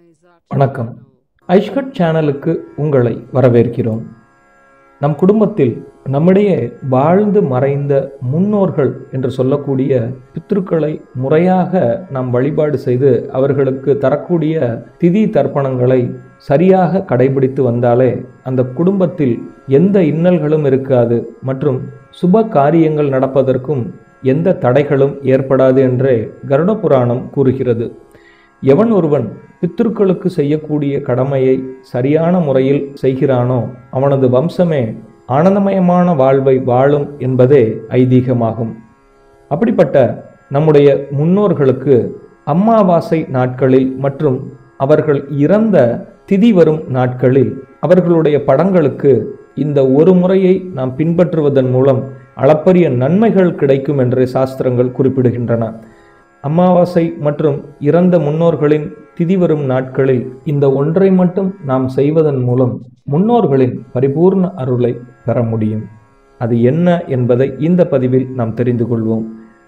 வணக்கம் ஐஷ்கட் சேனலுக்கு உங்களை வரவேற்கிறோம் நம் குடும்பத்தில் நம்மிடையே வாழ்ந்து மறைந்த முன்னோர்கள் என்று சொல்லக்கூடிய பித்ருக்களை முறையாக நாம் வழிபாடு செய்து அவர்களுக்கு தரக்கூடிய திதி தர்ப்பணங்களை சரியாக கடைபிடித்து வந்தாலே அந்த குடும்பத்தில் எந்த இன்னல்களும் இருக்காது மற்றும் சுப காரியங்கள் நடப்பதற்கும் எந்த தடைகளும் ஏற்படாது என்றே கருட புராணம் கூறுகிறது எவன் ஒருவன் பித்ருக்களுக்கு செய்யக்கூடிய கடமையை சரியான முறையில் செய்கிறானோ அவனது வம்சமே ஆனந்தமயமான வாழ்வை வாழும் என்பதே ஐதீகமாகும் அப்படிப்பட்ட நம்முடைய முன்னோர்களுக்கு அமாவாசை நாட்களில் மற்றும் அவர்கள் இறந்த திதி வரும் நாட்களில் அவர்களுடைய படங்களுக்கு இந்த ஒரு முறையை நாம் பின்பற்றுவதன் மூலம் அளப்பரிய நன்மைகள் கிடைக்கும் என்று சாஸ்திரங்கள் குறிப்பிடுகின்றன அமாவாசை மற்றும் இறந்த முன்னோர்களின் திதி வரும் நாட்களில் இந்த ஒன்றை மட்டும் நாம் செய்வதன் மூலம் முன்னோர்களின் பரிபூர்ண அருளை பெற முடியும் அது என்ன என்பதை இந்த பதிவில் நாம் தெரிந்து கொள்வோம்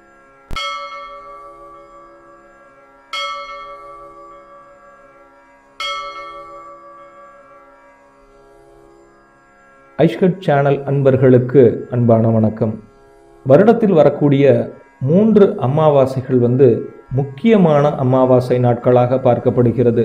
ஐஷ்கட் சேனல் அன்பர்களுக்கு அன்பான வணக்கம் வருடத்தில் வரக்கூடிய மூன்று அமாவாசைகள் வந்து முக்கியமான அமாவாசை நாட்களாக பார்க்கப்படுகிறது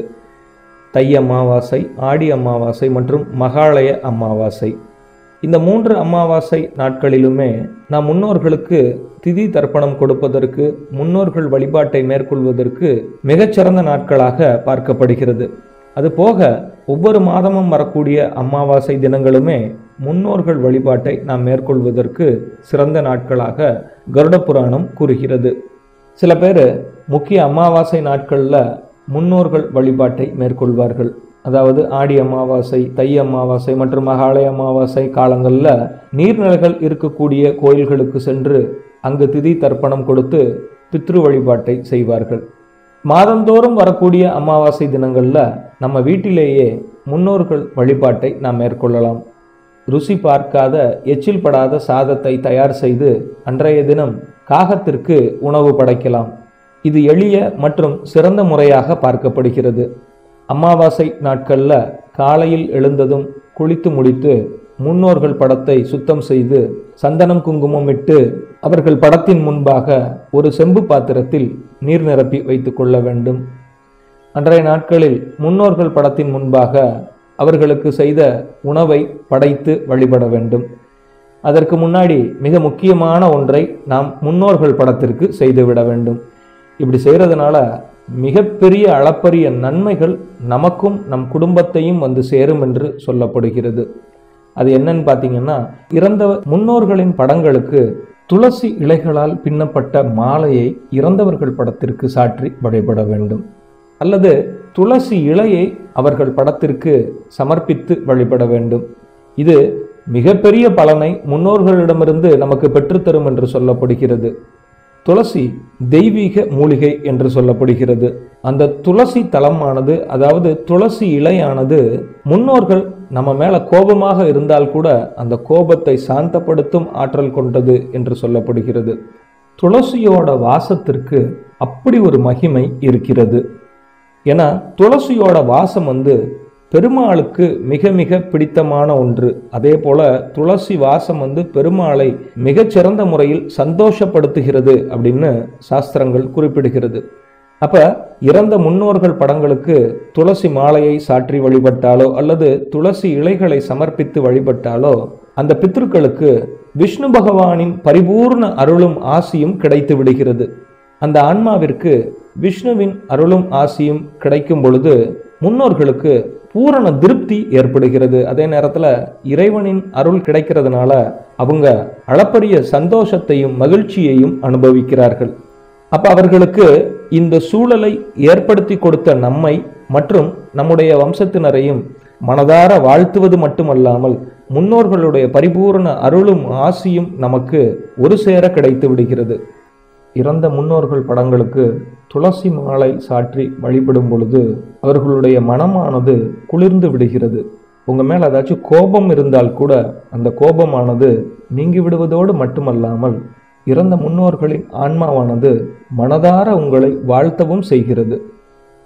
தை அமாவாசை ஆடி அமாவாசை மற்றும் மகாலய அமாவாசை இந்த மூன்று அமாவாசை நாட்களிலுமே நாம் முன்னோர்களுக்கு திதி தர்ப்பணம் கொடுப்பதற்கு முன்னோர்கள் வழிபாட்டை மேற்கொள்வதற்கு மிகச்சிறந்த நாட்களாக பார்க்கப்படுகிறது அதுபோக ஒவ்வொரு மாதமும் வரக்கூடிய அமாவாசை தினங்களுமே முன்னோர்கள் வழிபாட்டை நாம் மேற்கொள்வதற்கு சிறந்த நாட்களாக கருட புராணம் கூறுகிறது சில பேர் முக்கிய அமாவாசை நாட்களில் முன்னோர்கள் வழிபாட்டை மேற்கொள்வார்கள் அதாவது ஆடி அமாவாசை தை அமாவாசை மற்றும் மகாலய அமாவாசை காலங்களில் நீர்நிலைகள் இருக்கக்கூடிய கோயில்களுக்கு சென்று அங்கு திதி தர்ப்பணம் கொடுத்து பித்ரு வழிபாட்டை செய்வார்கள் மாதந்தோறும் வரக்கூடிய அமாவாசை தினங்களில் நம்ம வீட்டிலேயே முன்னோர்கள் வழிபாட்டை நாம் மேற்கொள்ளலாம் ருசி பார்க்காத எச்சில் படாத சாதத்தை தயார் செய்து அன்றைய தினம் காகத்திற்கு உணவு படைக்கலாம் இது எளிய மற்றும் சிறந்த முறையாக பார்க்கப்படுகிறது அமாவாசை நாட்களில் காலையில் எழுந்ததும் குளித்து முடித்து முன்னோர்கள் படத்தை சுத்தம் செய்து சந்தனம் குங்குமம் இட்டு அவர்கள் படத்தின் முன்பாக ஒரு செம்பு பாத்திரத்தில் நீர் நிரப்பி வைத்துக் கொள்ள வேண்டும் அன்றைய நாட்களில் முன்னோர்கள் படத்தின் முன்பாக அவர்களுக்கு செய்த உணவை படைத்து வழிபட வேண்டும் அதற்கு முன்னாடி மிக முக்கியமான ஒன்றை நாம் முன்னோர்கள் படத்திற்கு செய்துவிட வேண்டும் இப்படி செய்கிறதுனால மிகப்பெரிய அளப்பரிய நன்மைகள் நமக்கும் நம் குடும்பத்தையும் வந்து சேரும் என்று சொல்லப்படுகிறது அது என்னன்னு பார்த்தீங்கன்னா இறந்த முன்னோர்களின் படங்களுக்கு துளசி இலைகளால் பின்னப்பட்ட மாலையை இறந்தவர்கள் படத்திற்கு சாற்றி வழிபட வேண்டும் அல்லது துளசி இலையை அவர்கள் படத்திற்கு சமர்ப்பித்து வழிபட வேண்டும் இது மிகப்பெரிய பலனை முன்னோர்களிடமிருந்து நமக்கு பெற்றுத்தரும் என்று சொல்லப்படுகிறது துளசி தெய்வீக மூலிகை என்று சொல்லப்படுகிறது அந்த துளசி தலமானது அதாவது துளசி இலையானது முன்னோர்கள் நம்ம மேல கோபமாக இருந்தால் கூட அந்த கோபத்தை சாந்தப்படுத்தும் ஆற்றல் கொண்டது என்று சொல்லப்படுகிறது துளசியோட வாசத்திற்கு அப்படி ஒரு மகிமை இருக்கிறது ஏன்னா துளசியோட வாசம் வந்து பெருமாளுக்கு மிக மிக பிடித்தமான ஒன்று அதே போல துளசி வாசம் வந்து பெருமாளை மிகச்சிறந்த முறையில் சந்தோஷப்படுத்துகிறது அப்படின்னு சாஸ்திரங்கள் குறிப்பிடுகிறது அப்ப இறந்த முன்னோர்கள் படங்களுக்கு துளசி மாலையை சாற்றி வழிபட்டாலோ அல்லது துளசி இலைகளை சமர்ப்பித்து வழிபட்டாலோ அந்த பித்ருக்களுக்கு விஷ்ணு பகவானின் பரிபூர்ண அருளும் ஆசியும் கிடைத்து விடுகிறது அந்த ஆன்மாவிற்கு விஷ்ணுவின் அருளும் ஆசியும் கிடைக்கும் பொழுது முன்னோர்களுக்கு பூரண திருப்தி ஏற்படுகிறது அதே நேரத்தில் இறைவனின் அருள் கிடைக்கிறதுனால அவங்க அளப்பரிய சந்தோஷத்தையும் மகிழ்ச்சியையும் அனுபவிக்கிறார்கள் அப்ப அவர்களுக்கு இந்த சூழலை ஏற்படுத்தி கொடுத்த நம்மை மற்றும் நம்முடைய வம்சத்தினரையும் மனதார வாழ்த்துவது மட்டுமல்லாமல் முன்னோர்களுடைய பரிபூர்ண அருளும் ஆசியும் நமக்கு ஒரு சேர கிடைத்து விடுகிறது இறந்த முன்னோர்கள் படங்களுக்கு துளசி மாலை சாற்றி வழிபடும் பொழுது அவர்களுடைய மனமானது குளிர்ந்து விடுகிறது உங்க மேல ஏதாச்சும் கோபம் இருந்தால் கூட அந்த கோபமானது நீங்கி விடுவதோடு மட்டுமல்லாமல் இறந்த முன்னோர்களின் ஆன்மாவானது மனதார உங்களை வாழ்த்தவும் செய்கிறது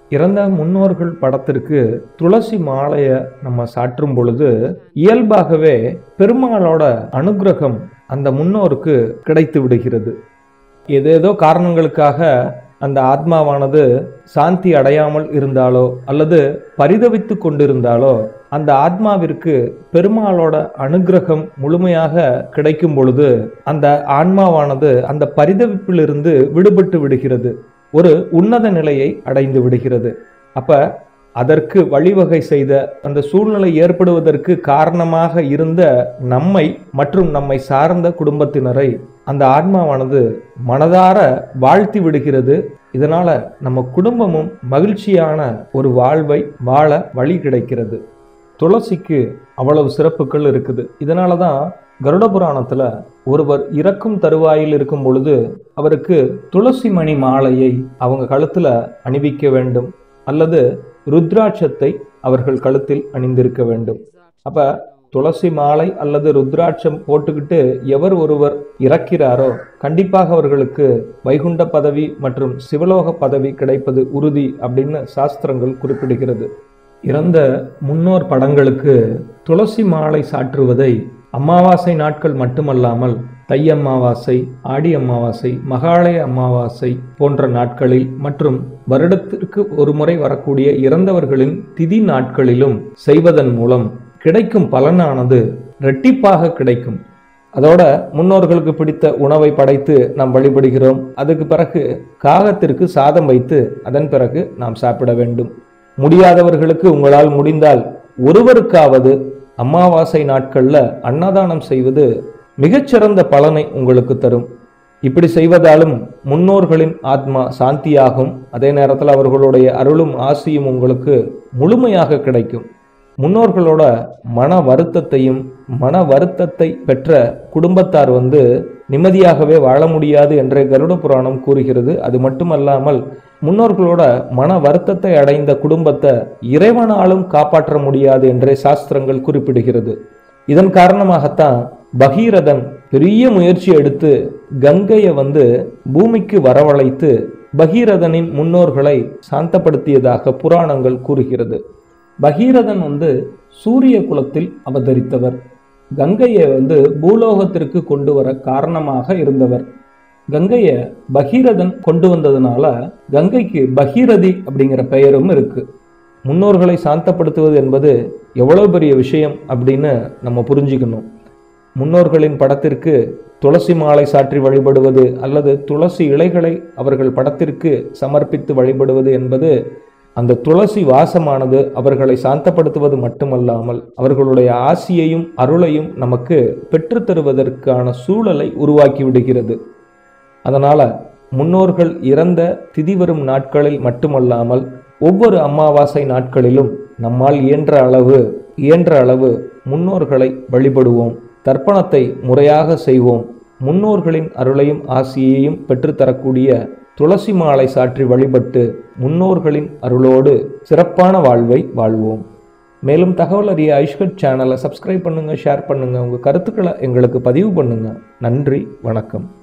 இறந்த முன்னோர்கள் படத்திற்கு துளசி மாலையை நம்ம சாற்றும் பொழுது இயல்பாகவே பெருமாளோட அனுக்கிரகம் அந்த முன்னோருக்கு கிடைத்து விடுகிறது ஏதேதோ காரணங்களுக்காக அந்த ஆத்மாவானது சாந்தி அடையாமல் இருந்தாலோ அல்லது பரிதவித்து கொண்டிருந்தாலோ அந்த ஆத்மாவிற்கு பெருமாளோட அனுக்கிரகம் முழுமையாக கிடைக்கும் பொழுது அந்த ஆன்மாவானது அந்த பரிதவிப்பிலிருந்து விடுபட்டு விடுகிறது ஒரு உன்னத நிலையை அடைந்து விடுகிறது அப்ப அதற்கு வழிவகை செய்த அந்த சூழ்நிலை ஏற்படுவதற்கு காரணமாக இருந்த நம்மை மற்றும் நம்மை சார்ந்த குடும்பத்தினரை அந்த ஆன்மாவானது மனதார வாழ்த்தி விடுகிறது இதனால நம்ம குடும்பமும் மகிழ்ச்சியான ஒரு வாழ்வை வாழ வழி கிடைக்கிறது துளசிக்கு அவ்வளவு சிறப்புகள் இருக்குது இதனால தான் கருட புராணத்துல ஒருவர் இறக்கும் தருவாயில் இருக்கும் பொழுது அவருக்கு துளசி மணி மாலையை அவங்க கழுத்துல அணிவிக்க வேண்டும் அல்லது ருத்ராட்சத்தை அவர்கள் கழுத்தில் அணிந்திருக்க வேண்டும் அப்ப துளசி மாலை அல்லது ருத்ராட்சம் போட்டுக்கிட்டு எவர் ஒருவர் இறக்கிறாரோ கண்டிப்பாக அவர்களுக்கு வைகுண்ட பதவி மற்றும் சிவலோக பதவி கிடைப்பது உறுதி அப்படின்னு சாஸ்திரங்கள் குறிப்பிடுகிறது இறந்த முன்னோர் படங்களுக்கு துளசி மாலை சாற்றுவதை அமாவாசை நாட்கள் மட்டுமல்லாமல் தை அமாவாசை ஆடி அமாவாசை மகாலய அமாவாசை போன்ற நாட்களில் மற்றும் வருடத்திற்கு ஒரு முறை வரக்கூடிய இறந்தவர்களின் திதி நாட்களிலும் செய்வதன் மூலம் கிடைக்கும் பலனானது இரட்டிப்பாக கிடைக்கும் அதோட முன்னோர்களுக்கு பிடித்த உணவை படைத்து நாம் வழிபடுகிறோம் அதுக்கு பிறகு காகத்திற்கு சாதம் வைத்து அதன் பிறகு நாம் சாப்பிட வேண்டும் முடியாதவர்களுக்கு உங்களால் முடிந்தால் ஒருவருக்காவது அமாவாசை நாட்கள்ல அன்னதானம் செய்வது மிகச்சிறந்த பலனை உங்களுக்கு தரும் இப்படி செய்வதாலும் முன்னோர்களின் ஆத்மா சாந்தியாகும் அதே நேரத்தில் அவர்களுடைய அருளும் ஆசியும் உங்களுக்கு முழுமையாக கிடைக்கும் முன்னோர்களோட மன வருத்தத்தையும் மன வருத்தத்தை பெற்ற குடும்பத்தார் வந்து நிம்மதியாகவே வாழ முடியாது என்றே கருட புராணம் கூறுகிறது அது மட்டுமல்லாமல் முன்னோர்களோட மன வருத்தத்தை அடைந்த குடும்பத்தை இறைவனாலும் காப்பாற்ற முடியாது என்றே சாஸ்திரங்கள் குறிப்பிடுகிறது இதன் காரணமாகத்தான் பகீரதன் பெரிய முயற்சி எடுத்து கங்கையை வந்து பூமிக்கு வரவழைத்து பகீரதனின் முன்னோர்களை சாந்தப்படுத்தியதாக புராணங்கள் கூறுகிறது பகீரதன் வந்து சூரிய குலத்தில் அவதரித்தவர் கங்கையை வந்து பூலோகத்திற்கு கொண்டு வர காரணமாக இருந்தவர் கங்கையை பகீரதன் கொண்டு வந்ததுனால கங்கைக்கு பகீரதி அப்படிங்கிற பெயரும் இருக்கு முன்னோர்களை சாந்தப்படுத்துவது என்பது எவ்வளவு பெரிய விஷயம் அப்படின்னு நம்ம புரிஞ்சுக்கணும் முன்னோர்களின் படத்திற்கு துளசி மாலை சாற்றி வழிபடுவது அல்லது துளசி இலைகளை அவர்கள் படத்திற்கு சமர்ப்பித்து வழிபடுவது என்பது அந்த துளசி வாசமானது அவர்களை சாந்தப்படுத்துவது மட்டுமல்லாமல் அவர்களுடைய ஆசியையும் அருளையும் நமக்கு பெற்றுத் தருவதற்கான சூழலை உருவாக்கி விடுகிறது அதனால முன்னோர்கள் இறந்த திதி வரும் நாட்களில் மட்டுமல்லாமல் ஒவ்வொரு அமாவாசை நாட்களிலும் நம்மால் இயன்ற அளவு இயன்ற அளவு முன்னோர்களை வழிபடுவோம் தர்ப்பணத்தை முறையாக செய்வோம் முன்னோர்களின் அருளையும் ஆசியையும் பெற்றுத்தரக்கூடிய துளசி மாலை சாற்றி வழிபட்டு முன்னோர்களின் அருளோடு சிறப்பான வாழ்வை வாழ்வோம் மேலும் தகவல் அறிய ஐஷ்கட் சேனலை சப்ஸ்கிரைப் பண்ணுங்க ஷேர் பண்ணுங்க உங்க கருத்துக்களை எங்களுக்கு பதிவு பண்ணுங்க நன்றி வணக்கம்